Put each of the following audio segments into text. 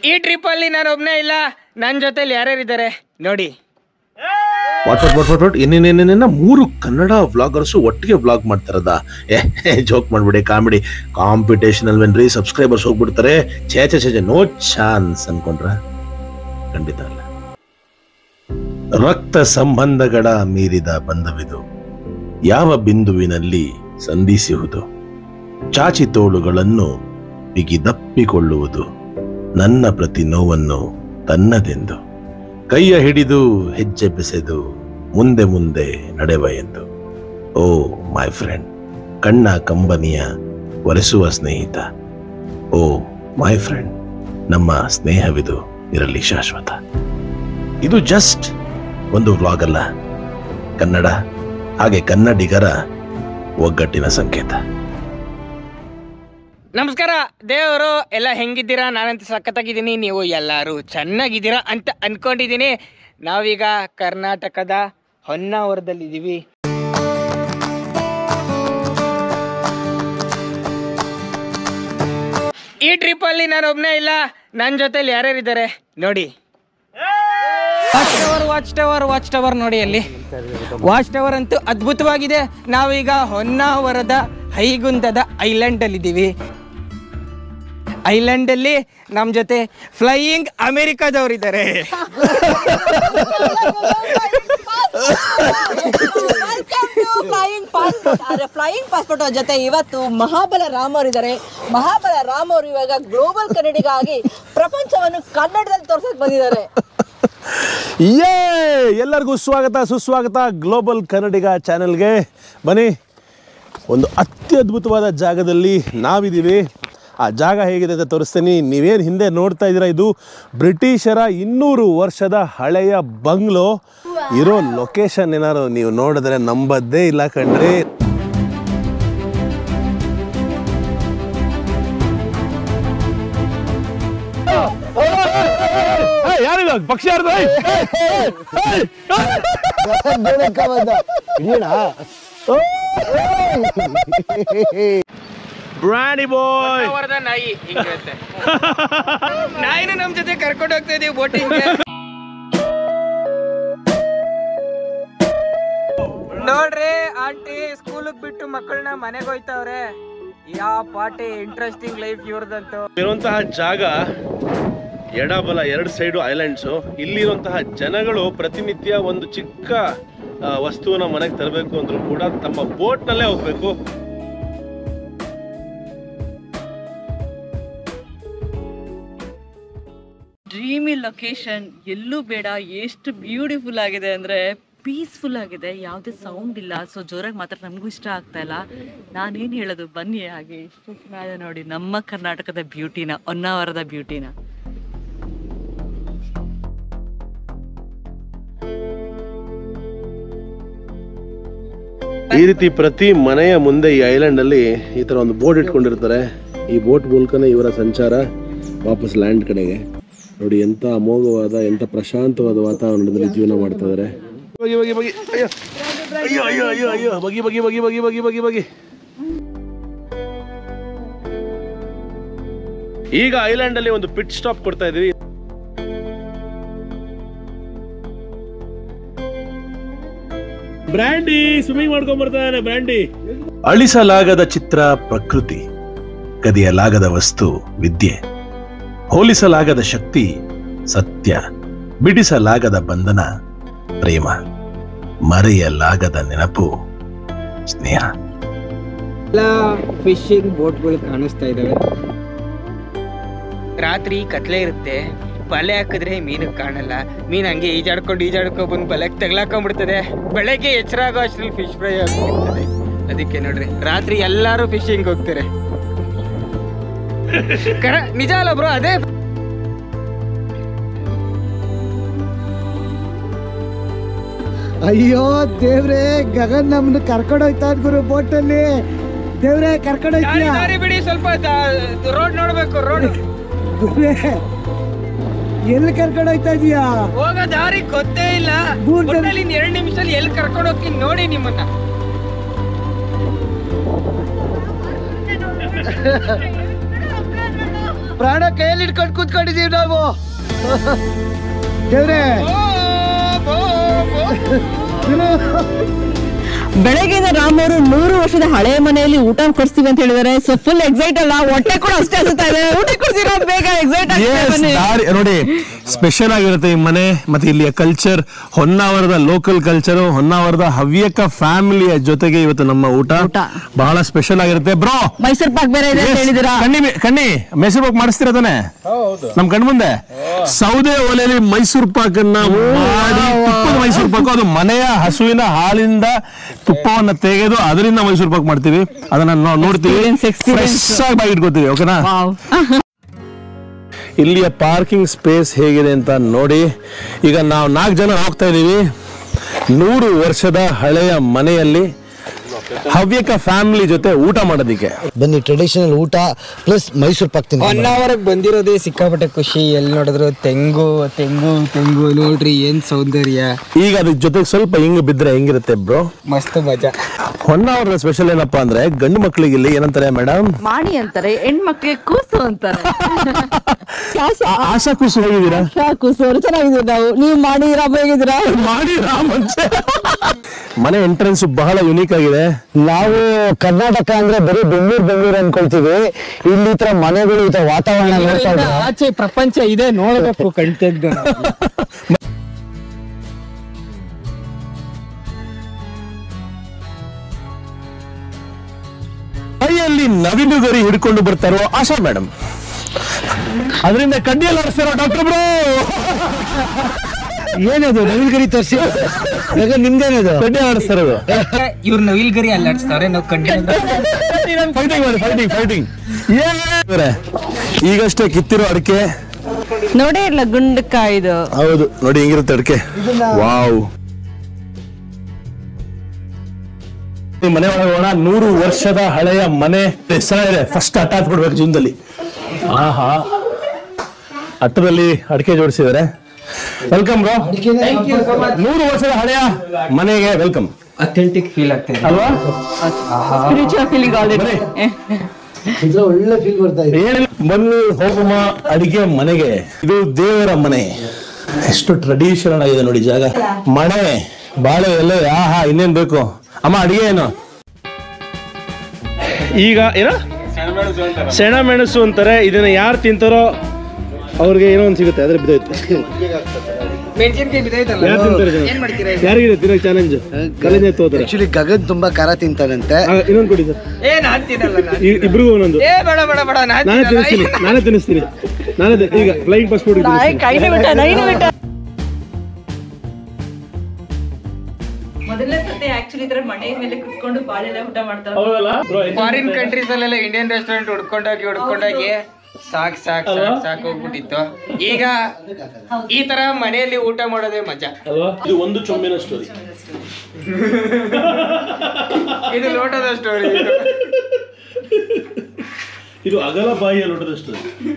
ಈ ಟ್ರಿಪ್ಪಲ್ಲಿ ನಾನು ಒಬ್ಬನೇ ಇಲ್ಲ ನನ್ನ ಜೊತೆಲಿ ಯಾರ್ಯಾರಿದ್ದಾರೆ ನೋಡಿ what what what what what ಏನೇನೇನೇನ ಮೂರು ಕನ್ನಡ ವ್ಲಾಗರ್ಸು ಒಟ್ಟಿಗೆ ವ್ಲಾಗ್ ಮಾಡ್ತಾರದ ಏ ಜೋಕ್ ಮಾಡ್ಬಿಡಿ ಕಾಮಿಡಿ ಕಾಂಪಿಟೇಷನ್ ಅಲ್ವೇನ್ರಿ ಸಬ್ಸ್ಕ್ರೈಬರ್ಸ್ ಹೋಗ್ಬಿಡ್ತಾರೆ ಛೇ ಛೇ ಛೇ ಛೇ, ನೋ ಚಾನ್ಸ್ ಅನ್ಕೊಂಡ್ರ ಖಂಡಿತ ಅಲ್ಲ ರಕ್ತ ಸಂಬಂಧಗಳ ಮೀರಿದ ಬಂಧವಿದು ಯಾವ ಬಿಂದುವಿನಲ್ಲಿ ಸಂಧಿಸುವುದು ಚಾಚಿ ತೋಳುಗಳನ್ನು ಬಿಗಿದಪ್ಪಿಕೊಳ್ಳುವುದು ನನ್ನ ಪ್ರತಿ ನೋವನ್ನು ತನ್ನದೆಂದು ಕೈಯ ಹಿಡಿದು ಹೆಜ್ಜೆ ಬೆಸೆದು ಮುಂದೆ ಮುಂದೆ ನಡೆವ ಎಂದು ಓ ಮೈ ಫ್ರೆಂಡ್ ಕಣ್ಣ ಕಂಬನಿಯ ಒರೆಸುವ ಸ್ನೇಹಿತ ಓ ಮೈ ಫ್ರೆಂಡ್ ನಮ್ಮ ಸ್ನೇಹವಿದು ಇರಲಿ ಶಾಶ್ವತ ಇದು ಜಸ್ಟ್ ಒಂದು ವ್ಲಾಗ್ ಅಲ್ಲ ಕನ್ನಡ ಹಾಗೆ ಕನ್ನಡಿಗರ ಒಗ್ಗಟ್ಟಿನ ಸಂಕೇತ ನಮಸ್ಕಾರ ದೇವರು ಎಲ್ಲ ಹೆಂಗಿದ್ದೀರಾ ನಾನಂತ ಸಖತ್ತಾಗಿದ್ದೀನಿ ನೀವು ಎಲ್ಲರೂ ಚೆನ್ನಾಗಿದ್ದೀರಾ ಅಂತ ಅನ್ಕೊಂಡಿದ್ದೀನಿ ನಾವೀಗ ಕರ್ನಾಟಕದ ಹೊನ್ನಾವರದಲ್ಲಿದ್ದೀವಿ ಈ ಟ್ರಿಪ್ಪಲ್ಲಿ ನಾನು ಒಬ್ಬನೇ ಇಲ್ಲ ನನ್ನ ಜೊತೆಲಿ ಯಾರ್ಯಾರಿದ್ದಾರೆ ನೋಡಿ watch tower watch tower watch tower ನೋಡಿ ಅಲ್ಲಿ ವಾಚ್ ಟವರ್ ಅಂತೂ ಅದ್ಭುತವಾಗಿದೆ ನಾವೀಗ ಹೊನ್ನಾವರದ ಹೈಗುಂದದ ಐಲ್ಯಾಂಡ್ ಅಲ್ಲಿ ಇದ್ದೀವಿ ಐಲ್ಯಾಂಡ್ ಅಲ್ಲಿ ನಮ್ ಜೊತೆ ಫ್ಲೈಯಿಂಗ್ ಅಮೆರಿಕಾದವರಿದ್ದಾರೆ ಫ್ಲೈಯಿಂಗ್ ಪಾಸ್ಪೋರ್ಟ್ ಆದ್ರೆ ಫ್ಲೈಯಿಂಗ್ ಪಾಸ್ಪೋರ್ಟ್ ಜೊತೆ ಇವತ್ತು ಮಹಾಬಲ ರಾಮ್ ಅವರು ಇದ್ದಾರೆ ಮಹಾಬಲ ರಾಮ್ ಅವರು ಇವಾಗ ಗ್ಲೋಬಲ್ ಕನ್ನಡಿಗ ಆಗಿ ಪ್ರಪಂಚವನ್ನು ಕನ್ನಡದಲ್ಲಿ ತೋರ್ಸಕ್ ಬಂದಿದ್ದಾರೆ ಯೇ ಎಲ್ಲರಿಗೂ ಸ್ವಾಗತ ಸುಸ್ವಾಗತ ಗ್ಲೋಬಲ್ ಕನ್ನಡಿಗ ಚಾನೆಲ್ಗೆ ಬನ್ನಿ ಒಂದು ಅತ್ಯದ್ಭುತವಾದ ಜಾಗದಲ್ಲಿ ನಾವಿದ್ದೀವಿ ಆ ಜಾಗ ಹೇಗಿದೆ ಅಂತ ತೋರಿಸ್ತೀನಿ ನೀವೇನು ಹಿಂದೆ ನೋಡ್ತಾ ಇದ್ದೀರಾ ಇದು ಬ್ರಿಟಿಷರ ಇನ್ನೂರು ವರ್ಷದ ಹಳೆಯ ಬಂಗ್ಲೋ ಇರೋ ಲೊಕೇಶನ್ ಏನಾರು ನೀವು ನೋಡಿದ್ರೆ ನಂಬದ್ದೇ ಇಲ್ಲ ಕಣ್ರಿ ಯಾರಿಲ್ಲ ಪಕ್ಷಿ ಯಾರ್ದು ಬ್ರಾಂಡಿ ಬಾಯ್ ಹೊನ್ನಾವರದ ನಾಯಿ ಹಿಂಗಿರುತ್ತೆ ನಾಯಿನ ನಮ್ ಜೊತೆ ಕರ್ಕೊಂಡು ಹೋಗ್ತಾ ಇದೀವಿ ಬೋಟಿಂಗ್ ನೋಡ್ರಿ ಆಂಟಿ ಸ್ಕೂಲಿಗೆ ಬಿಟ್ಟು ಮಕ್ಕಳನ್ನ ಮನೆಗೆ ಹೋಯ್ತವ್ರೆ ಯಾವ ಪಾಟಿ ಇಂಟ್ರೆಸ್ಟಿಂಗ್ ಲೈಫ್ ಇವ್ರದಂತೂ ಇರುವಂತಹ ಜಾಗ ಎಡಬಲ ಎರಡು ಸೈಡು ಐಲ್ಯಾಂಡ್ಸು ಇಲ್ಲಿರುವಂತಹ ಜನಗಳು ಪ್ರತಿನಿತ್ಯ ಒಂದು ಚಿಕ್ಕ ಆ, ವಸ್ತುವನ್ನ ಮನೆಗೆ ತರಬೇಕು ಅಂದ್ರೂ ಕೂಡ ತಮ್ಮ ಬೋಟ್ನಲ್ಲೇ ಹೋಗ್ಬೇಕು ಡ್ರೀಮಿ ಲೊಕೇಶನ್ ಎಲ್ಲೂ ಬೇಡ ಎಷ್ಟು ಬ್ಯೂಟಿಫುಲ್ ಆಗಿದೆ ಅಂದರೆ ಪೀಸ್ಫುಲ್ ಆಗಿದೆ ಯಾವುದೇ ಸೌಂಡ್ ಇಲ್ಲ ಸೊ ಜೋರಾಗಿ ಮಾತ್ರ ನಮಗೂ ಇಷ್ಟ ಆಗ್ತಾ ಇಲ್ಲ ನಾನೇನು ಹೇಳೋದು ಬನ್ನಿ ಹಾಗೆ ಎಷ್ಟು ಚೆನ್ನಾಗಿದೆ ನೋಡಿ ನಮ್ಮ ಕರ್ನಾಟಕದ ಬ್ಯೂಟಿನ ಹೊನ್ನಾವರದ ಬ್ಯೂಟಿನ ಈ ರೀತಿ ಪ್ರತಿ ಮನೆಯ ಮುಂದೆ ಈ ಐಲ್ಯಾಂಡ್ ಅಲ್ಲಿ ಈ ತರ ಒಂದು ಬೋಟ್ ಇಟ್ಕೊಂಡಿರ್ತಾರೆ ಈ ಬೋಟ್ ಮೂಲಕನೇ ಇವರ ಸಂಚಾರ ವಾಪಸ್ ಲ್ಯಾಂಡ್ ಕಡೆಗೆ ನೋಡಿ ಎಂತ ಅಮೋಘವಾದ ಎಂತ ಪ್ರಶಾಂತವಾದ ವಾತಾವರಣದಲ್ಲಿ ಜೀವನ ಮಾಡ್ತಾ ಇದಾರೆ ಬಗಿ ಬಗಿ ಬಗಿ ಅಯ್ಯೋ ಅಯ್ಯೋ ಅಯ್ಯೋ ಅಯ್ಯೋ ಅಯ್ಯೋ ಬಗಿ ಬಗಿ ಬಗಿ ಬಗಿ ಬಗಿ ಬಗಿ ಬಗಿ ಈಗ ಐಲ್ಯಾಂಡ್ ಅಲ್ಲಿ ಒಂದು ಪಿಟ್ ಸ್ಟಾಪ್ ಕೊಡ್ತಾ ಇದೀವಿ ಬ್ರ್ಯಾಂಡಿ ಸ್ವಿಮ್ಮಿಂಗ್ ಮಾಡ್ಕೊಂಡ್ ಬರ್ತಾನೆ ಬ್ರ್ಯಾಂಡಿ ಅಳಿಸಲಾಗದ ಚಿತ್ರ ಪ್ರಕೃತಿ ಕದಿಯಲಾಗದ ವಸ್ತು ವಿದ್ಯೆ ಹೋಲಿಸಲಾಗದ ಶಕ್ತಿ ಸತ್ಯ ಬಿಡಿಸಲಾಗದ ಬಂಧನ ಪ್ರೇಮ ಮರೆಯಲಾಗದ ನೆನಪು ಸ್ನೇಹ ಎಲ್ಲ ಫಿಶಿಂಗ್ ಬೋಟ್ಗಳು ಕಾಣಿಸ್ತಾ ಇದಾವೆ ರಾತ್ರಿ ಕತ್ಲೆ ಇರುತ್ತೆ ಬಲೆ ಹಾಕಿದ್ರೆ ಮೀನು ಕಾಣಲ್ಲ ಮೀನ್ ಹಂಗೆ ಈಜಾಡ್ಕೊಂಡು ಈಜಾಡ್ಕೊಂಡು ಬಂದು ಬಲೆಗೆ ತಗ್ಲಾಕೊಂಡ್ಬಿಡ್ತದೆ ಬೆಳಗ್ಗೆ ಎಚ್ಚರ ಆಗೋ ಅಷ್ಟ್ರಲ್ಲಿ ಫಿಶ್ ಫ್ರೈ ಆಗ್ಬಿಡ್ತದೆ ಅದಕ್ಕೆ ನೋಡ್ರಿ ರಾತ್ರಿ ಎಲ್ಲಾರು ಫಿಶಿಂಗ್ ಹೋಗ್ತಾರೆ ಕರ ನಿಜ ಅಲ್ಲ ಬ್ರೋ ಅದೇ ಅಯ್ಯೋ ದೇವ್ರೆ ಗಗನ್ ನಮ್ನ ಕರ್ಕೊಂಡು ಹೋಯ್ತಾ ಇದ್ ಗುರು ಬೋಟಲ್ಲಿ ದೇವ್ರೆ ಕರ್ಕೊಂಡು ದಾರಿ ಹೋಯ್ತೀಯ ದಾರಿ ಬಿಡಿ ಸ್ವಲ್ಪ ರೋಡ್ ನೋಡ್ಬೇಕು ರೋಡ್ ಗುರುವೆ ಎಲ್ಲಿ ಕರ್ಕೊಂಡು ಹೋಯ್ತಾ ಇದೀಯಾ ಹೋಗೋ ದಾರಿ ಗೊತ್ತೇ ಇಲ್ಲ ಮೂರ್ ಜನ- ಒಟ್ನಲ್ಲಿ ಇನ್ ಎರಡ್ ನಿಮಿಷದಲ್ಲಿ ಎಲ್ಲಿ ಕರ್ಕೊಂಡು ಹೋಗ್ತೀನಿ ನೋಡಿ ನಿಮ್ಮನ್ನ ಪ್ರಾಣ ಕೈಯಲ್ಲಿ ಇಟ್ಕೊಂಡು ಕೂತ್ಕೊಂಡಿದೀವಿ ನಾವು ದೇವ್ರೆ ಬೆಳಗ್ಗೆಯಿಂದ ರಾಮ್ ಅವರು ನೂರು ವರ್ಷದ ಹಳೆ ಮನೆಯಲ್ಲಿ ಊಟ ಕೊಡ್ಸ್ತೀವಿ ಅಂತ ಹೇಳಿದಾರೆ ಸೊ ಫುಲ್ ಎಕ್ಸೈಟ್ ಅಲ್ಲ ಹೊಟ್ಟೆ ಕೂಡ ಅಷ್ಟೇ ಅನ್ಸುತ್ತಾ ಇದೆ ಊಟ ಕೊಡ್ಸಿರೋ ಬೇಗ ಎಕ್ಸೈಟ್ Yes, ದಾರಿ ನೋಡಿ ಸ್ಪೆಷಲ್ ಆಗಿರುತ್ತೆ ಈ ಮನೆ ಮತ್ತೆ ಇಲ್ಲಿಯ ಕಲ್ಚರ್ ಹೊನ್ನಾವರದ ಲೋಕಲ್ ಕಲ್ಚರ್ ಹೊನ್ನಾವರದ ಹವ್ಯಕ ಫ್ಯಾಮಿಲಿಯ ಜೊತೆಗೆ ಇವತ್ತು ನಮ್ಮ ಊಟ ಊಟ. ಬಹಳ ಸ್ಪೆಷಲ್ ಆಗಿರುತ್ತೆ ಬ್ರೋ ಮೈಸೂರ್ ಪಾಕ್ ಬೇರೆ ಇದೆ ಅಂತ ಹೇಳಿದಿರಾ ಕಣ್ಣಿ ಕಣ್ಣಿ ಮೈಸೂರು ಪಾಕ್ ಮಾಡಿಸ್ತೀರ ತಾನೆ ನಮ್ ಕಣ್ ಮುಂದೆ ಸೌದೆ ಒಲೆಯಲ್ಲಿ ಮೈಸೂರು ಪಾಕನ್ನ ಮಾಡಿ ತುಪ್ಪದ ಮೈಸೂರು ಪಾಕು ಅದು ಮನೆಯ ಹಸುವಿನ ಹಾಲಿಂದ ತುಪ್ಪವನ್ನ ತೆಗೆದು ಅದರಿಂದ ಮೈಸೂರು ಪಾಕ್ ಮಾಡ್ತೀವಿ ಅದನ್ನ ನಾವು ನೋಡ್ತೀವಿ Experience, experience. ಫ್ರೆಶ್ ಆಗಿ ಬಾಯಿ ಇಟ್ಕೋತೀವಿ ಓಕೆನಾ ಇಲ್ಲಿಯ ಪಾರ್ಕಿಂಗ್ ಸ್ಪೇಸ್ ಹೇಗಿದೆ ಅಂತ ನೋಡಿ ಈಗ ನಾವು ನಾಲ್ಕು ಜನ ಹೋಗ್ತಾ ಇದ್ದೀವಿ ನೂರು ವರ್ಷದ ಹಳೆಯ ಮನೆಯಲ್ಲಿ ಹವ್ಯಕ ಫ್ಯಾಮಿಲಿ ಜೊತೆ ಊಟ ಮಾಡೋದಿಕ್ಕೆ ಬನ್ನಿ ಟ್ರೆಡಿಷನಲ್ ಊಟ ಪ್ಲಸ್ ಮೈಸೂರು ಪಾಕ್ ತಿನ್ಕೊಂಡು ಒನ್ ಅವರ್ಗೆ ಬಂದಿರೋದೇ ಸಿಕ್ಕಾಪಟ್ಟೆ ಖುಷಿ ಎಲ್ಲಿ ನೋಡಿದ್ರು ತೆಂಗು ತೆಂಗು ತೆಂಗು ನೋಡ್ರಿ ಏನ್ ಸೌಂದರ್ಯ ಈಗ ಅದ್ರ ಜೊತೆಗೆ ಸ್ವಲ್ಪ ಹಿಂಗ್ ಬಿದ್ರೆ ಹೆಂಗಿರುತ್ತೆ ಬ್ರೋ ಮಸ್ತ್ ಮಜಾ ಹೊನ್ನಾವರದ ಸ್ಪೆಷಲ್ ಏನಪ್ಪಾ ಅಂದ್ರೆ ಗಂಡು ಮಕ್ಕಳಿಗೆ ಇಲ್ಲಿ ಏನಂತಾರೆ ಮೇಡಮ್ ಮಾಡಿ ಅಂತಾರೆ ಹೆಣ್ಮಕ್ಳಿಗೆ ಕೂಸು ಅಂತಾರೆ ಆಶಾ ಕೂಸು ಹೋಗಿದ್ದೀರಾ ಕೂಸು ಅವ್ರು ಚೆನ್ನಾಗಿದ್ದೀವಿ ನಾವು ನೀವು ಮಾಡಿ ರಾಮ ಹೇಗಿದ್ದೀರಾ ಮಾಡಿ ಮುಂಚೆ ಮನೆ ಎಂಟ್ರೆನ್ಸ್ ಬಹಳ ಯುನೀಕ್ ಆಗಿದೆ ನಾವು ಕರ್ನಾಟಕ ಅಂದ್ರೆ ಬರೀ ಬೆಂಗಳೂರು ಬೆಂಗಳೂರು ಅನ್ಕೊಳ್ತೀವಿ ಇಲ್ಲಿ ಈ ತರ ಮನೆಗಳು ಈ ತರ ವಾತಾವರಣ ನೋಡ್ತಾ ಇದ್ರೆ ಆಚೆ ಪ್ರಪಂಚ ಇದೆ ನೋಡಬೇಕು ಕಣ್ತೆಗ್ದು ಕೈಯಲ್ಲಿ ನವಿಲು ಗರಿ ಹಿಡ್ಕೊಂಡು ಬರ್ತಾರೋ ಆಶಾ ಮೇಡಮ್ ಅದರಿಂದ ಕಡ್ಡಿಯಲ್ಲಿ ಆಡಿಸ್ತಾರೋ ಡಾಕ್ಟರ್ ಬ್ರೋ ಏನದು ನವಿಲ್ಗರಿ ತರಿಸಿ ನಿಮ್ದೇನದು ಕಡ್ಡಿ ಆಡಿಸ್ತಾರದು ಇವ್ರು ನವಿಲ್ಗರಿ ಅಲ್ಲಾಡ್ಸ್ತಾರೆ ನಾವು ಕಡ್ಡಿ ಫೈಟಿಂಗ್ ಮಾಡಿ ಫೈಟಿಂಗ್ ಫೈಟಿಂಗ್ ಈಗಷ್ಟೇ ಕಿತ್ತಿರೋ ಅಡಿಕೆ ನೋಡೇ ಇಲ್ಲ ಗುಂಡಕಾಯ್ದು ಹೌದು ನೋಡಿ ಹೆಂಗಿರುತ್ತೆ ಅಡಿಕೆ ವಾವ್ ಈ ಮನೆ ಒಳಗೆ ಹೋಗೋಣ ನೂರು ವರ್ಷದ ಹಳೆಯ ಮನೆ ಚೆನ್ನಾಗಿದೆ ಫಸ್ಟ್ ಅಟ್ಟ ಹತ್ಬಿಡ್ಬೇಕು ಜೀವನದಲ್ಲಿ ಆಹಾ ಅಟ್ಟದಲ್ಲಿ ಅಡಿಕೆ ಜೋಡಿಸಿದ್ದಾರೆ ವೆಲ್ಕಮ್ ಬ್ರೋ ನೂರು ವರ್ಷದ ಹಳೆಯ ಮನೆಗೆ ವೆಲ್ಕಮ್ ಅಥೆಂಟಿಕ್ ಫೀಲ್ ಆಗ್ತಾ ಇದೆ ಅಲ್ವಾ ಸ್ಪಿರಿಚುವಲ್ ಫೀಲಿಂಗ್ ಆಲ್ರೆಡಿ ಒಳ್ಳೆ ಫೀಲ್ ಬರ್ತಾ ಇದೆ ಏನಿಲ್ಲ ಬನ್ನಿ ಹೋಗುಮ ಅಡಿಗೆ ಮನೆಗೆ ಇದು ದೇವರ ಮನೆ ಎಷ್ಟು ಟ್ರೆಡಿಷನಲ್ ಆಗಿದೆ ನೋಡಿ ಜಾಗ ಮನೆ ಬಾಳೆ ಎಲೆ ಆಹಾ ಇನ್ನೇನ್ ಬೇಕು ಅಮ್ಮ ಅಡಿಗೆ ಏನು ಈಗ ಏನ ಸೆಣ ಮೆಣಸು ಅಂತಾರೆ ಇದನ್ನ ಯಾರು ತಿಂತಾರೋ ಅವ್ರಿಗೆ ಏನೋ ಒಂದು ಸಿಗುತ್ತೆ ಅದ್ರ ಬಿದ್ದೈತೆ ಮೆಣಸಿನ್ಕಾಯಿ ಬಿದ್ದೈತಲ್ಲ ಯಾರು ತಿಂತಾರೆ ಇದನ್ನ? ಏನ್ ಮಾಡ್ತೀರಾ ಯಾರಿಗಿದೆ ತಿನ್ನಕ್ ಚಾಲೆಂಜ್ ಕಲೆನೇ ತೋತಾರೆ ಆಕ್ಚುಲಿ ಗಗನ್ ತುಂಬಾ ಖಾರ ತಿಂತಾನಂತೆ ಇನ್ನೊಂದು ಕೊಡಿ ಸರ್ ಏ ನಾನ್ ತಿನ್ನಲ್ಲ ನಾನ್ ಇ- ಇಬ್ರಿಗೂ ಒಂದೊಂದು ಏ ಬೇಡ ಬೇಡ ಬೇಡ ನಾನ್ ನಾನೇ ತಿನ್ನಲ್ಲ. ತಿನ್ನಿಸ್ತೀನಿ ನಾನೇ ತಿನ್ನಿಸ್ತೀನಿ ನಾನೇ ತಿ- ಈಗ ಫ್ಲೈಯಿಂಗ್ ಪಾಸ್ಪೋರ್ಟ್ ಕೈನೇ ಬಿಟ್ಟ ನೈನು ಬಿಟ್ಟ ಮೊದಲನೇ ಸತಿ ಆಕ್ಚುಲಿ ಇದ್ರ ಮನೆ ಮೇಲೆ ಕುತ್ಕೊಂಡು ಬಾಳೆಲೆ ಊಟ ಮಾಡ್ತಾರೆ ಫಾರಿನ್ ಕಂಟ್ರೀಸ್ ಅಲ್ಲೆಲ್ಲ ಇಂಡಿಯನ್ ರೆಸ್ಟೋರೆಂಟ್ ಹುಡ್ಕೊಂಡೋಗಿ ಹುಡ್ಕೊಂಡೋಗಿ ಸಾಕ್ ಸಾಕ್ ಸಾಕ್ ಸಾಕ್ ಹೋಗ್ಬಿಟ್ಟಿತ್ತು ಈಗ ಈ ತರ ಮನೆಯಲ್ಲಿ ಊಟ ಮಾಡೋದೇ ಮಜಾ ಅಲ್ವಾ ಇದು ಒಂದು ಚೊಂಬಿನ ಸ್ಟೋರಿ ಇದು ಲೋಟದ ಸ್ಟೋರಿ ಇದು ಅಗಲ ಬಾಯಿಯ ಲೋಟದ ಸ್ಟೋರಿ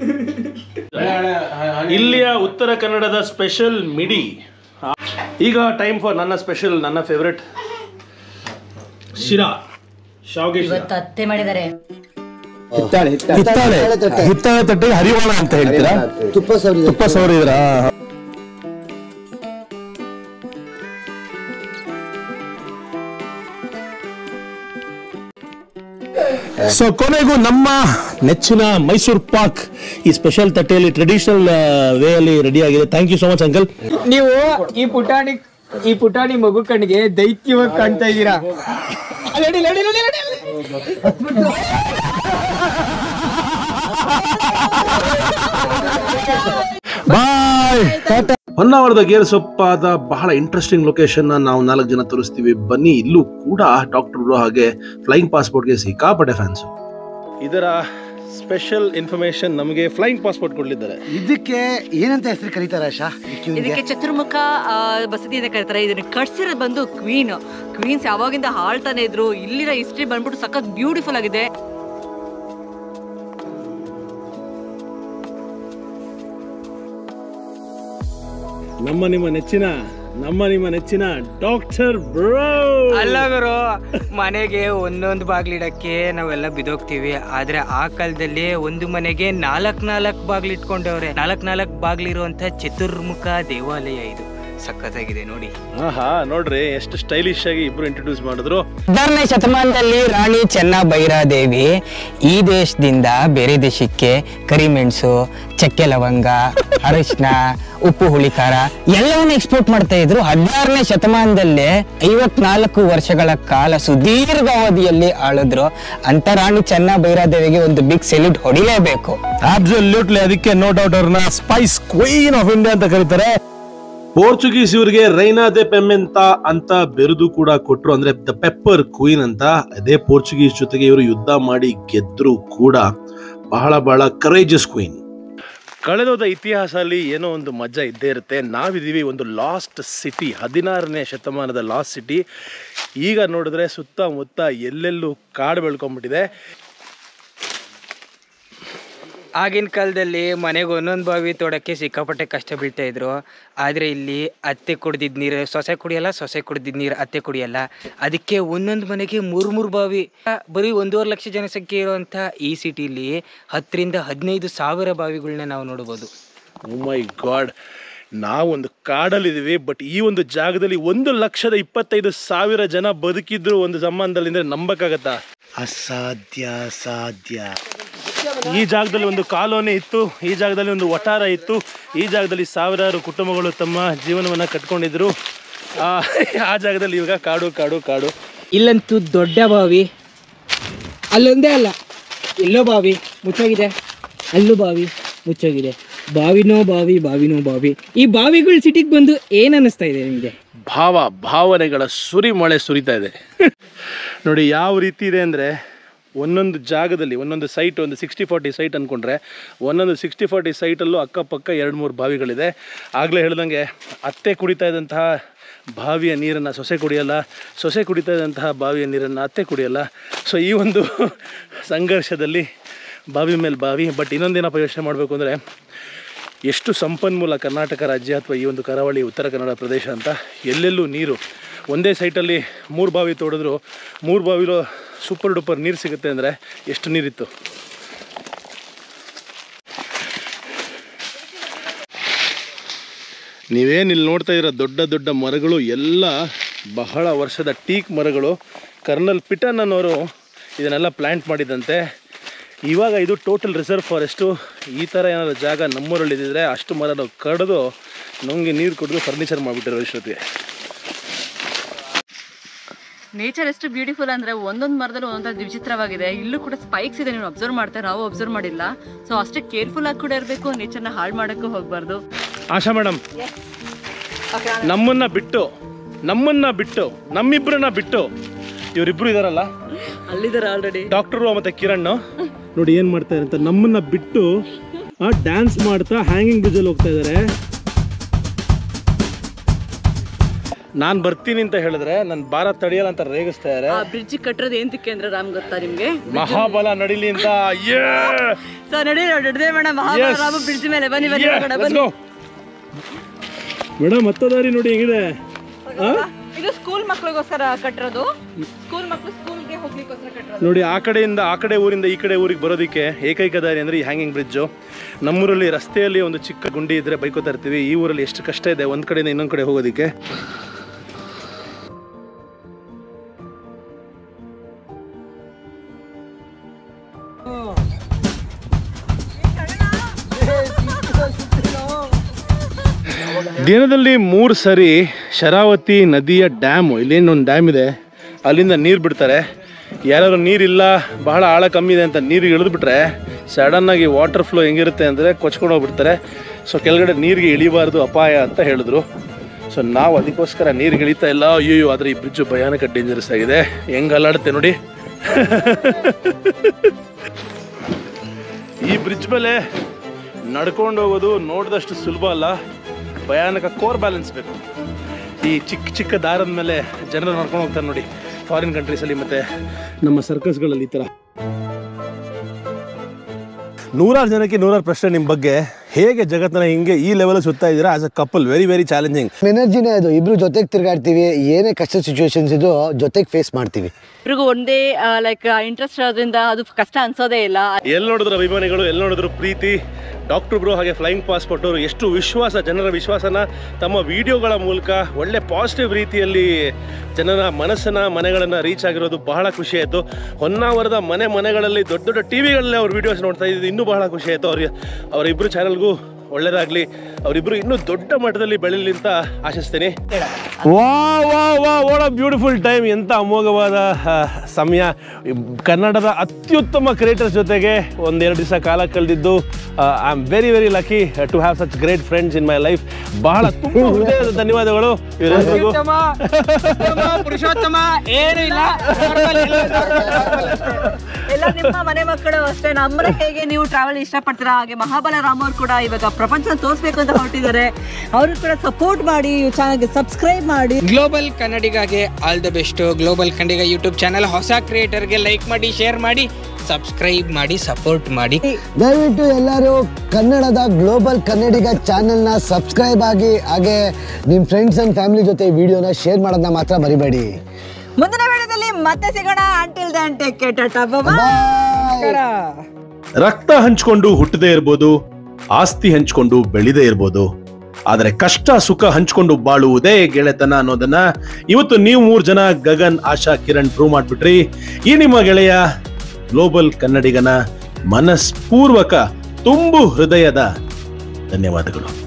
ಇಲ್ಲಿಯ ಉತ್ತರ ಕನ್ನಡದ ಸ್ಪೆಷಲ್ ಮಿಡಿ ಈಗ ಟೈಮ್ ಫಾರ್ ನನ್ನ ಸ್ಪೆಷಲ್ ನನ್ನ ಫೇವ್ರೆಟ್ ಶಿರಾ ಶಾವ್ಗೆ ಶಿರಾ. ಅತ್ತೆ ಮಾಡಿದ್ದಾರೆ ಹಿತ್ತಾಳೆ ಹಿತ್ತಾಳೆ ತಟ್ಟೆಗೆ ಹರಿವಾಣ ಅಂತ ಹೇಳ್ತೀರಾ ತುಪ್ಪ ಸರಿ ತುಪ್ಪ ಸವರಿದ್ರಾ ಸೊ ಕೊನೆಗೂ ನಮ್ಮ ನೆಚ್ಚಿನ ಮೈಸೂರ್ ಪಾಕ್ ಈ ಸ್ಪೆಷಲ್ ತಟ್ಟೆಯಲ್ಲಿ ಟ್ರೆಡಿಷನಲ್ ವೇ ಅಲ್ಲಿ ರೆಡಿ ಆಗಿದೆ thank you so much uncle ನೀವು ಈ ಪುಟಾಣಿ ಈ ಪುಟಾಣಿ ಮಗು ಕಣ್ಣಿಗೆ ದೈತ್ಯವಾಗಿ ಕಾಣ್ತಾ ಇದ್ದೀರಾ ನಡಿ, ನಡಿ, ನಡಿ, ನಡಿ, ನಡಿ. ಬಾಯ್ ಹೊನ್ನಾವರದ ಗೇರ್ ಸೊಪ್ಪಾದ ಬಹಳ ಇಂಟ್ರೆಸ್ಟಿಂಗ್ ಲೊಕೇಶನ್ ನಾವು ನಾಲ್ಕು ಜನ ತೋರಿಸ್ತೀವಿ ಬನ್ನಿ ಇಲ್ಲೂ ಕೂಡ ಡಾಕ್ಟರ್ ಬ್ರೋ ಹಾಗೆ ಫ್ಲೈಯಿಂಗ್ ಪಾಸ್ಪೋರ್ಟ್ಗೆ ಸಿಕ್ಕಾಪಟ್ಟೆ ಫ್ಯಾನ್ಸ್ ಇದರ ಸ್ಪೆಷಲ್ ಇನ್ಫಾರ್ಮೇಶನ್ ನಮಗೆ ಫ್ಲೈಯಿಂಗ್ ಪಾಸ್ಪೋರ್ಟ್ ಕೊಡಲಿದ್ದಾರೆ ಇದಕ್ಕೆ ಏನಂತ ಹೆಸರು ಕರೀತಾರೆ ಆಶಾ ಈ queueಗೆ? ಇದಕ್ಕೆ ಚತುರ್ಮುಖ ಆ, ಬಸದಿ ಅಂತ ಕರೀತಾರೆ ಇದನ್ನ ಕಟ್ಸಿರೋದು ಬಂದು ಕ್ವೀನ್ ಕ್ವೀನ್ಸ್ ಯಾವಾಗಿಂದ ಆಳ್ತಾನೆ ಇದ್ರು ಇಲ್ಲಿನ ಹಿಸ್ಟ್ರಿ ಬಂದ್ಬಿಟ್ಟು ಸಖತ್ ಬ್ಯೂಟಿಫುಲ್ ಆಗಿದೆ ನಮ್ಮ ನಿಮ್ಮ ನೆಚ್ಚಿನ ನಮ್ಮ ನಿಮ್ಮ ನೆಚ್ಚಿನ ಡಾಕ್ಟರ್ ಬ್ರೋ ಅಲ್ಲ ಗುರು ಮನೆಗೆ ಒಂದೊಂದು ಬಾಗ್ಲಿಡಕ್ಕೆ ನಾವೆಲ್ಲ ಬಿದೋಗ್ತೀವಿ ಆದ್ರೆ ಆ ಕಾಲದಲ್ಲಿ ಒಂದು ಮನೆಗೆ ನಾಲ್ಕ್ ನಾಲ್ಕ್ ಬಾಗ್ಲು ಇಟ್ಕೊಂಡವ್ರೆ ನಾಲ್ಕ್ ನಾಲ್ಕ್ ಬಾಗ್ಲಿರುವಂತ ಚತುರ್ಮುಖ ದೇವಾಲಯ ಇದು ಸಖತ್ತಾಗಿದೆ ನೋಡಿ ಆಹಾ ನೋಡ್ರಿ ಎಷ್ಟು ಸ್ಟೈಲಿಶ್ ಆಗಿ ಇಬ್ರು ಇಂಟ್ರೊಡ್ಯೂಸ್ ಮಾಡಿದ್ರು ಹದಿನಾರನೇ ಶತಮಾನದಲ್ಲಿ ರಾಣಿ ಚೆನ್ನಭೈರಾದೇವಿ ಈ ದೇಶದಿಂದ ಬೇರೆ ದೇಶಕ್ಕೆ ಕರಿಮೆಣಸು ಚಕ್ಕೆ ಲವಂಗ ಅರಿಶಿನ ಉಪ್ಪು ಹುಳಿ ಖಾರ ಎಲ್ಲವನ್ನು ಎಕ್ಸ್ಪೋರ್ಟ್ ಮಾಡ್ತಾ ಇದ್ರು ಹದಿನಾರನೇ ಶತಮಾನದಲ್ಲೇ ಐವತ್ನಾಲ್ಕು ವರ್ಷಗಳ ಕಾಲ ಸುದೀರ್ಘ ಅವಧಿಯಲ್ಲಿ ಆಳಿದ್ರು ಅಂತ ರಾಣಿ ಚೆನ್ನಭೈರಾದೇವಿಗೆ ಒಂದು ಬಿಗ್ ಸೆಲ್ಯೂಟ್ ಹೊಡಿಲೇಬೇಕು ಅಬ್ಸಲ್ಯೂಟ್ಲಿ ಅದಕ್ಕೆ ನೋ ಡೌಟ್ ಅವ್ರನ್ನ ಸ್ಪೈಸ್ ಕ್ವೀನ್ ಆಫ್ ಇಂಡಿಯಾ ಅಂತ ಕರೀತಾರೆ ಪೋರ್ಚುಗೀಸ್ ಇವರಿಗೆ ರೈನಾ ದೆ ಪೆಮೆಂತ ಅಂತ ಬೆರೆದು ಕೂಡ ಕೊಟ್ರು ಅಂದ್ರೆ ದ ಪೆಪ್ಪರ್ ಕ್ವೀನ್ ಅಂತ ಅದೇ ಪೋರ್ಚುಗೀಸ್ ಜೊತೆಗೆ ಇವರು ಯುದ್ಧ ಮಾಡಿ ಗೆದ್ರು ಕೂಡ ಬಹಳ ಬಹಳ ಕರೇಜಸ್ ಕ್ವೀನ್ ಕಳೆದೋದ ಇತಿಹಾಸ ಅಲ್ಲಿ ಏನೋ ಒಂದು ಮಜಾ ಇದ್ದೇ ಇರುತ್ತೆ ನಾವಿದ್ದೀವಿ ಒಂದು ಲಾಸ್ಟ್ ಸಿಟಿ ಹದಿನಾರನೇ ಶತಮಾನದ ಲಾಸ್ಟ್ ಸಿಟಿ ಈಗ ನೋಡಿದ್ರೆ ಸುತ್ತಮುತ್ತ ಎಲ್ಲೆಲ್ಲೂ ಕಾಡು ಬೆಳ್ಕೊಂಡ್ಬಿಟ್ಟಿದೆ ಆಗಿನ ಕಾಲದಲ್ಲಿ ಮನೆಗೆ ಒಂದೊಂದು ಬಾವಿ ತೋಡಕ್ಕೆ ಸಿಕ್ಕಾಪಟ್ಟೆ ಕಷ್ಟ ಬೀಳ್ತಾ ಇದ್ರು ಆದರೆ ಇಲ್ಲಿ ಅತ್ತೆ ಕುಡ್ದಿದ್ ನೀರು ಸೊಸೆ ಕುಡಿಯಲ್ಲ ಸೊಸೆ ಕುಡ್ದಿದ್ ನೀರು ಅತ್ತೆ ಕುಡಿಯಲ್ಲ ಅದಕ್ಕೆ ಒಂದೊಂದು ಮನೆಗೆ ಮೂರು ಮೂರು ಬಾವಿ ಬರೀ ಒಂದೂವರೆ ಲಕ್ಷ ಜನಸಂಖ್ಯೆ ಇರುವಂಥ ಈ ಸಿಟಿಲಿ ಹತ್ತರಿಂದ ಹದಿನೈದು ಸಾವಿರ ಬಾವಿಗಳನ್ನ ನಾವು ನೋಡ್ಬೋದು ಮೈ ಗಾಡ್ ನಾವೊಂದು ಕಾಡಲ್ಲಿದ್ದೀವಿ ಬಟ್ ಈ ಒಂದು ಜಾಗದಲ್ಲಿ ಒಂದು ಲಕ್ಷದ ಇಪ್ಪತ್ತೈದು ಸಾವಿರ ಜನ ಬದುಕಿದ್ರು ಒಂದು ಸಂಬಂಧದಲ್ಲಿ ಅಂದ್ರೆ ನಂಬಕ್ಕಾಗತ್ತಾ ಅಸಾಧ್ಯ ಸಾಧ್ಯ ಈ ಜಾಗದಲ್ಲಿ ಒಂದು ಕಾಲೋನಿ ಇತ್ತು ಈ ಜಾಗದಲ್ಲಿ ಒಂದು ವಟಾರ ಇತ್ತು ಈ ಜಾಗದಲ್ಲಿ ಸಾವಿರಾರು ಕುಟುಂಬಗಳು ತಮ್ಮ ಜೀವನವನ್ನ ಕಟ್ಕೊಂಡಿದ್ರು ಆ ಆ ಜಾಗದಲ್ಲಿ ಇವಾಗ ಕಾಡು ಕಾಡು ಕಾಡು ಇಲ್ಲಂತೂ ದೊಡ್ಡ ಬಾವಿ ಅಲ್ಲೊಂದೇ ಅಲ್ಲ ಎಲ್ಲೋ ಬಾವಿ ಮುಚ್ಚೋಗಿದೆ ಅಲ್ಲೂ ಬಾವಿ ಮುಚ್ಚೋಗಿದೆ ಬಾವಿನೋ ಬಾವಿ ಬಾವಿನೋ ಬಾವಿ ಈ ಬಾವಿಗಳು ಸಿಟಿಗೆ ಬಂದು ಏನ್ ಅನ್ನಿಸ್ತಾ ಇದೆ ನಿಮಗೆ ಭಾವ ಭಾವನೆಗಳ ಸುರಿಮಳೆ ಸುರಿತಾ ಇದೆ ನೋಡಿ ಯಾವ ರೀತಿ ಇದೆ ಅಂದರೆ ಒಂದೊಂದು ಜಾಗದಲ್ಲಿ ಒಂದೊಂದು ಸೈಟ್ ಒಂದು ಸಿಕ್ಸ್ಟಿ ಫಾರ್ಟಿ ಸೈಟ್ ಅಂದ್ಕೊಂಡ್ರೆ ಒಂದೊಂದು ಸಿಕ್ಸ್ಟಿ ಫಾರ್ಟಿ ಸೈಟಲ್ಲೂ ಅಕ್ಕಪಕ್ಕ ಎರಡು ಮೂರು ಬಾವಿಗಳಿದೆ ಆಗಲೇ ಹೇಳ್ದಂಗೆ ಅತ್ತೆ ಕುಡಿತಾ ಇದ್ದಂತಹ ಬಾವಿಯ ನೀರನ್ನು ಸೊಸೆ ಕುಡಿಯಲ್ಲ ಸೊಸೆ ಕುಡಿತಾ ಇದ್ದಂತಹ ಬಾವಿಯ ನೀರನ್ನು ಅತ್ತೆ ಕುಡಿಯಲ್ಲ ಸೊ ಈ ಒಂದು ಸಂಘರ್ಷದಲ್ಲಿ ಬಾವಿ ಮೇಲೆ ಬಾವಿ ಬಟ್ ಇನ್ನೊಂದೇನಪ್ಪ ಯೋಚನೆ ಮಾಡಬೇಕು ಅಂದರೆ ಎಷ್ಟು ಸಂಪನ್ಮೂಲ ಕರ್ನಾಟಕ ರಾಜ್ಯ ಅಥವಾ ಈ ಒಂದು ಕರಾವಳಿ ಉತ್ತರ ಕನ್ನಡ ಪ್ರದೇಶ ಅಂತ ಎಲ್ಲೆಲ್ಲೂ ನೀರು ಒಂದೇ ಸೈಟಲ್ಲಿ ಮೂರು ಬಾವಿ ತೋಡಿದ್ರು ಮೂರು ಬಾವಿಲೋ ಸೂಪರ್ ಡೂಪರ್ ನೀರು ಸಿಗುತ್ತೆ ಅಂದರೆ ಎಷ್ಟು ನೀರಿತ್ತು ನೀವೇನು ಇಲ್ಲಿ ನೋಡ್ತಾ ಇರೋ ದೊಡ್ಡ ದೊಡ್ಡ ಮರಗಳು ಎಲ್ಲ ಬಹಳ ವರ್ಷದ ಟೀಕ್ ಮರಗಳು ಕರ್ನಲ್ ಪಿಟನ್ ಅನ್ನೋರು ಇದನ್ನೆಲ್ಲ ಪ್ಲ್ಯಾಂಟ್ ಮಾಡಿದಂತೆ ಇವಾಗ ಇದು ಟೋಟಲ್ ರಿಸರ್ವ್ ಫಾರೆಸ್ಟು ಈ ಥರ ಏನಾದ್ರು ಜಾಗ ನಮ್ಮೂರಲ್ಲಿ ಇದ್ದಿದ್ರೆ ಅಷ್ಟು ಮರ ಕಡಿದು ನಮಗೆ ನೀರು ಕುಡಿದು ಫರ್ನಿಚರ್ ಮಾಡಿಬಿಟ್ಟಿರೋ ಇಷ್ಟೊತ್ತಿಗೆ ನೇಚರ್ ಎಷ್ಟು ಬ್ಯೂಟಿಫುಲ್ ಅಂದ್ರೆ ಒಂದೊಂದು ಮರದಲ್ಲಿ ಒಂದೊಂದು ವಿಚಿತ್ರವಾಗಿದೆ ಇಲ್ಲೂ ಕೂಡ ಸ್ಪೈಕ್ಸ್ ಇದೆ ನೀವು ಅಬ್ಸರ್ವ್ ಮಾಡ್ತಾರೆ ನಾವು ಅಬ್ಸರ್ವ್ ಮಾಡಿಲ್ಲ ಸೊ ಅಷ್ಟೇ ಕೇರ್ಫುಲ್ ಆಗಿ ಕೂಡ ಇರಬೇಕು ನೇಚರ್ನ ಹಾಳು ಮಾಡೋಕ್ಕೂ ಹೋಗ್ಬಾರ್ದು ಆಶಾ ಮೇಡಮ್ ನಮ್ಮನ್ನ ಬಿಟ್ಟು ನಮ್ಮನ್ನ ಬಿಟ್ಟು ನಮ್ಮಿಬ್ಬರನ್ನ ಬಿಟ್ಟು ಇವರಿಬ್ರು ಇದಾರಲ್ಲ ಅಲ್ಲಿದ್ದಾರೆ ಆಲ್ರೆಡಿ ಡಾಕ್ಟರು ಮತ್ತೆ ಕಿರಣ್ ನೋಡಿ ಏನ್ ಮಾಡ್ತಾರೆ ಅಂತ ನಮ್ಮನ್ನ ಬಿಟ್ಟು ಡ್ಯಾನ್ಸ್ ಮಾಡ್ತಾ ಹ್ಯಾಂಗಿಂಗ್ ಬ್ರಿಡ್ಜ್ ಅಲ್ಲಿ ಹೋಗ್ತಾ ಇದಾರೆ ನಾನ್ ಬರ್ತೀನಿ ಅಂತ ಹೇಳಿದ್ರೆ ನನ್ ಭಾರ ತಡೆಯಲ್ಲ ಅಂತ ರೇಗಿಸ್ತಾ ಇದಾರೆ ಆ ಬ್ರಿಡ್ಜ್ ಕಟ್ಟಿರೋದು ಏಂತಕ್ಕೆ ಅಂದ್ರೆ ರಾಮ್ ಗೊತ್ತಾ ನಿಮ್ಗೆ ಮಹಾಬಲ ನಡಿಲಿ ಅಂತ ಸೊ ನಡಿ ನಡ್ದೆ ಮೇಡಮ್ ಮಹಾಬಲರಾಮ ಬ್ರಿಡ್ಜ್ ಮೇಲೆ ಬನ್ನಿ ಬನ್ನಿ ಹೋಗೋಣ, ಬನ್ನಿ ಮೇಡಮ್ ಹತ್ತದಾರಿ ನೋಡಿ ಹೆಂಗಿದೆ ಇದು ಸ್ಕೂಲ್ ಮಕ್ಳಿಗೋಸ್ಕರ ಕಟ್ಟಿರೋದು ಸ್ಕೂಲ್ ಮಕ್ಳು ಸ್ಕೂಲ್ಗೆ ಹೋಗ್ಲಿಕ್ಕೋಸ್ಕರ ಕಟ್ಟಿರೋದು ನೋಡಿ ಆ ಕಡೆಯಿಂದ ಆ ಕಡೆ ಊರಿಂದ ಈ ಕಡೆ ಊರಿಗೆ ಬರೋದಕ್ಕೆ ಏಕೈಕ ದಾರಿ ಅಂದರೆ ಈ ಹ್ಯಾಂಗಿಂಗ್ ಬ್ರಿಡ್ಜು ನಮ್ಮೂರಲ್ಲಿ ರಸ್ತೆಯಲ್ಲಿ ಒಂದು ಚಿಕ್ಕ ಗುಂಡಿ ಇದ್ದರೆ ಬೈಕೋತಾ ಇರ್ತೀವಿ ಈ ಊರಲ್ಲಿ ಎಷ್ಟು ಕಷ್ಟ ಇದೆ ಒಂದು ಕಡೆಯಿಂದ ಇನ್ನೊಂದು ಕಡೆ ಹೋಗೋದಕ್ಕೆ ದಿನದಲ್ಲಿ ಮೂರು ಸರಿ ಶರಾವತಿ ನದಿಯ ಡ್ಯಾಮು ಇಲ್ಲೇನೊಂದು ಡ್ಯಾಮ್ ಇದೆ ಅಲ್ಲಿಂದ ನೀರು ಬಿಡ್ತಾರೆ ಯಾರಾದ್ರು ನೀರಿಲ್ಲ ಬಹಳ ಆಳ ಕಮ್ಮಿ ಇದೆ ಅಂತ ನೀರಿಗೆ ಇಳಿದ್ಬಿಟ್ರೆ ಸಡನ್ನಾಗಿ ವಾಟರ್ ಫ್ಲೋ ಹೆಂಗಿರುತ್ತೆ ಅಂದರೆ ಕೊಚ್ಕೊಂಡು ಹೋಗ್ಬಿಡ್ತಾರೆ ಸೊ ಕೆಳಗಡೆ ನೀರಿಗೆ ಇಳಿಬಾರ್ದು ಅಪಾಯ ಅಂತ ಹೇಳಿದ್ರು ಸೊ ನಾವು ಅದಕ್ಕೋಸ್ಕರ ನೀರಿಗೆ ಇಳಿತಾ ಇಲ್ಲ ಅಯ್ಯೋ ಆದರೆ ಈ ಬ್ರಿಡ್ಜು ಭಯಾನಕ ಡೇಂಜರಸ್ ಆಗಿದೆ ಹೆಂಗೆ ಅಲ್ಲಾಡುತ್ತೆ ನೋಡಿ ಈ ಬ್ರಿಡ್ಜ್ ಮೇಲೆ ನಡ್ಕೊಂಡು ಹೋಗೋದು ನೋಡಿದಷ್ಟು ಸುಲಭ ಅಲ್ಲ ಭಯಾನಕ ಕೋರ್ ಬ್ಯಾಲೆನ್ಸ್ ಬೇಕು ಈ ಚಿಕ್ಕ ಚಿಕ್ಕ ದಾರದ ಮೇಲೆ ಜನರು ನಡ್ಕೊಂಡು ಹೋಗ್ತಾರೆ ನೋಡಿ ಫಾರಿನ್ ಕಂಟ್ರೀಸಲ್ಲಿ ಮತ್ತೆ ನಮ್ಮ ಸರ್ಕಸ್ಗಳಲ್ಲಿ ಈ ಥರ ನೂರಾರು ಜನಕ್ಕೆ ನೂರಾರು ಪ್ರಶ್ನೆ ನಿಮ್ಮ ಬಗ್ಗೆ ಹೇಗೆ ಜಗತ್ತನ್ನ ಹಿಂಗೆ ಈ ಲೆವೆಲ್ ಸುತ್ತಾ ಇದ್ದೀರಾ as a couple very very challenging ಎನರ್ಜಿನೇ ಅದು ಇಬ್ರು ಜೊತೆಗೆ ತಿರ್ಗಾಡ್ತೀವಿ ಏನೇ ಕಷ್ಟ ಸಿಚುವೇಶನ್ಸ್ ಇದು ಜೊತೆಗೆ ಫೇಸ್ ಮಾಡ್ತೀವಿ ಇಬ್ರಿಗೂ ಒಂದೇ ಲೈಕ್ ಇಂಟ್ರೆಸ್ಟ್ ಇರೋದ್ರಿಂದ ಅದು ಕಷ್ಟ ಅನ್ಸೋದೇ ಇಲ್ಲ ಎಲ್ಲಿ ನೋಡಿದ್ರು ಅಭಿಮಾನಿಗಳು ಎಲ್ಲಿ ನೋಡಿದ್ರು ಪ್ರೀತಿ ಡಾಕ್ಟರ್ ಬ್ರೋ ಹಾಗೆ ಫ್ಲೈಯಿಂಗ್ ಪಾಸ್ಪೋರ್ಟ್ ಅವರು ಎಷ್ಟು ವಿಶ್ವಾಸ ಜನರ ವಿಶ್ವಾಸನ ತಮ್ಮ ವಿಡಿಯೋಗಳ ಮೂಲಕ ಒಳ್ಳೆ ಪಾಸಿಟಿವ್ ರೀತಿಯಲ್ಲಿ ಜನರ ಮನಸ್ಸನ್ನ ಮನೆಗಳನ್ನು ರೀಚ್ ಆಗಿರೋದು ಬಹಳ ಖುಷಿ ಆಯಿತು ಹೊನ್ನಾವರದ ಮನೆ ಮನೆಗಳಲ್ಲಿ ದೊಡ್ಡ ದೊಡ್ಡ ಟಿ ವಿಗಳಲ್ಲಿ ಅವ್ರ ವಿಡಿಯೋಸ್ ನೋಡ್ತಾ ಇದ್ದು ಇನ್ನೂ ಬಹಳ ಖುಷಿ ಆಯಿತು ಅವ್ರಿಗೆ ಅವರಿಬ್ಬರು ಚಾನಲ್ಗೂ ಒಳ್ಳೇದಾಗಲಿ ಅವರಿಬ್ಬರು ಇನ್ನೂ ದೊಡ್ಡ ಮಟ್ಟದಲ್ಲಿ ಬೆಳೀಲಿ ಅಂತ ಆಶಿಸ್ತೀನಿ ವಾ ವಾ ವಾ ವಾಟ್ ಅ ಬ್ಯೂಟಿಫುಲ್ ಟೈಮ್ ಎಂಥ ಅಮೋಘವಾದ ಆ, ಸಮಯ ಈ ಕನ್ನಡದ ಅತ್ಯುತ್ತಮ ಕ್ರಿಯೇಟರ್ಸ್ ಜೊತೆಗೆ ಒಂದೆರಡು ದಿವಸ ಕಾಲ ಕಳೆದಿದ್ದು I am very very lucky to have such great friends in my life ಬಹಳ ತುಂಬ ಹೃದಯದ ಧನ್ಯವಾದಗಳು ಇವರೆಲ್ಲರಿಗೂ ಉತ್ತಮ, ಉತ್ತಮ, ಪುರುಷೋತ್ತಮ ಏನು ಇಲ್ಲ Normal, ಎಲ್ಲ normal, normal ಅಷ್ಟೇ. ಎಲ್ಲ ನಿಮ್ಮ ಮನೆ ಮಕ್ಕಳು ಅಷ್ಟೇ ನಮ್ಮನೆ ಹೇಗೆ ನೀವು ಟ್ರಾವೆಲ್ ಇಷ್ಟಪಡ್ತೀರಾ ಹಾಗೆ ಮಹಾಬಲ ರಾಮ್ ಅವ್ರು ಕೂಡ ಇವಾಗ ಪ್ರಪಂಚ ತೋರಿಸ್ಬೇಕು ಅಂತ ಹೊರಟಿದ್ದಾರೆ ಅವರು ಕೂಡ ಸಪೋರ್ಟ್ ಮಾಡಿ ಚಾನಲ್ಗೆ ಸಬ್ಸ್ಕ್ರೈಬ್ ಮಾಡಿ ಗ್ಲೋಬಲ್ ಕನ್ನಡಿಗಾಗೆ all the best global Kannadiga YouTube channel ಹೊಸ ಕ್ರಿಯೇಟರ್ಗೆ ಲೈಕ್ ಮಾಡಿ ಶೇರ್ ಮಾಡಿ ಸಬ್ಸ್ಕ್ರೈಬ್ ಮಾಡಿ ಸಪೋರ್ಟ್ ಮಾಡಿ ದಯವಿಟ್ಟು ಎಲ್ಲರೂ ಕನ್ನಡದ ಗ್ಲೋಬಲ್ ಕನ್ನಡಿಗ ಚಾನೆಲ್ನ ಸಬ್ಸ್ಕ್ರೈಬ್ ಆಗಿ ಹಾಗೆ ನಿಮ್ಮ ಫ್ರೆಂಡ್ಸ್ ಆ್ಯಂಡ್ ಫ್ಯಾಮಿಲಿ ಜೊತೆ ವಿಡಿಯೋನ ಶೇರ್ ಮಾಡೋದನ್ನ ಮಾತ್ರ ಮರಿಬೇಡಿ ಮುಂದಿನ ವಿಡಿಯೋದಲ್ಲಿ ಮತ್ತೆ ಸಿಗೋಣ until then take care tata bye bye ರಕ್ತ ಹಂಚ್ಕೊಂಡು ಹುಟ್ಟದೇ ಇರ್ಬೋದು ಆಸ್ತಿ ಹಂಚ್ಕೊಂಡು ಬೆಳೆದೇ ಇರ್ಬೋದು ಆದರೆ ಕಷ್ಟ ಸುಖ ಹಂಚ್ಕೊಂಡು ಬಾಳುವುದೇ ಗೆಳೆತನ ಅನ್ನೋದನ್ನ ಇವತ್ತು ನೀವು ಮೂರು ಜನ ಗಗನ್ ಆಶಾ ಕಿರಣ್ ಪ್ರೂವ್ ಮಾಡ್ಬಿಟ್ರಿ ಈ ನಿಮ್ಮ ಗೆಳೆಯ ಗ್ಲೋಬಲ್ ಕನ್ನಡಿಗನ ಮನಸ್ಪೂರ್ವಕ ತುಂಬು ಹೃದಯದ ಧನ್ಯವಾದಗಳು